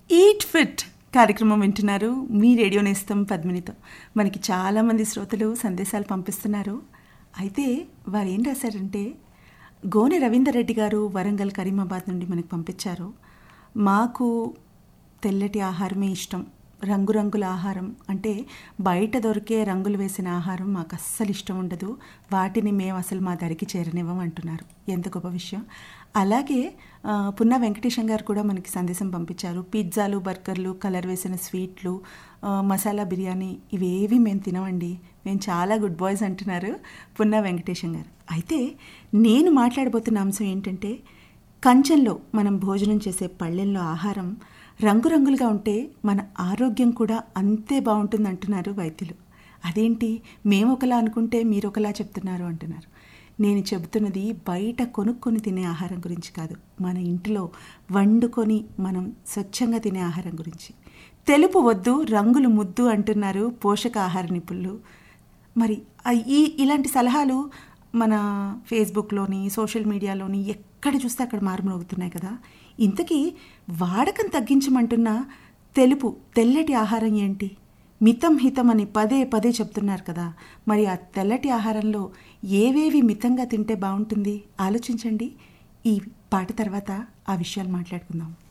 eat fit కార్యక్రమం వింటున్నారు మీ radio నేస్తం పద్మినితో మనకి చాలామంది శ్రోతలు సందేశాలు పంపిస్తున్నారు అయితే వారు ఏం రాశారంటే గోనె రవీందర్ రెడ్డి గారు వరంగల్ కరీమాబాద్ నుండి మనకి పంపించారు మాకు తెల్లటి ఆహారమే ఇష్టం రంగురంగుల ఆహారం అంటే బయట దొరికే రంగులు వేసిన ఆహారం మాకు అస్సలు ఇష్టం ఉండదు వాటిని మేము అసలు మా దరికి చేరనివ్వం అంటున్నారు ఎంత గొప్ప విషయం అలాగే ఆ, పున్నా వెంకటేశం గారు కూడా మనకి సందేశం పంపించారు పిజ్జాలు బర్గర్లు కలర్ వేసిన స్వీట్లు ఆ, మసాలా బిర్యానీ ఇవేవి మేము తినమండి మేము చాలా గుడ్ బాయ్స్ అంటున్నారు పున్నా వెంకటేశం గారు అయితే నేను మాట్లాడబోతున్న అంశం ఏంటంటే కంచంలో మనం భోజనం చేసే పళ్ళెల్లో ఆహారం రంగురంగులుగా ఉంటే మన ఆరోగ్యం కూడా అంతే బాగుంటుంది అంటున్నారు వైద్యులు అదేంటి మేము ఒకలా అనుకుంటే మీరు ఒకలా చెప్తున్నారు అంటున్నారు నేను చెబుతున్నది బయట కొనుక్కొని తినే ఆహారం గురించి కాదు మన ఇంటిలో వండుకొని మనం స్వచ్ఛంగా తినే ఆహారం గురించి తెలుపు వద్దు రంగులు ముద్దు అంటున్నారు పోషకాహార నిపుణులు మరి ఆ- ఈ ఇలాంటి సలహాలు మన ఫేస్బుక్లోని సోషల్ మీడియాలోని ఎక్కడ చూస్తే అక్కడ మారుమోగుతున్నాయి కదా ఇంతకీ వాడకం తగ్గించమంటున్న తెలుపు తెల్లటి ఆహారం ఏంటి మితం హితం అని పదే పదే చెప్తున్నారు కదా మరి ఆ తెల్లటి ఆహారంలో ఏవేవి మితంగా తింటే బాగుంటుంది ఆలోచించండి ఈ పాట తర్వాత ఆ విషయాలు మాట్లాడుకుందాం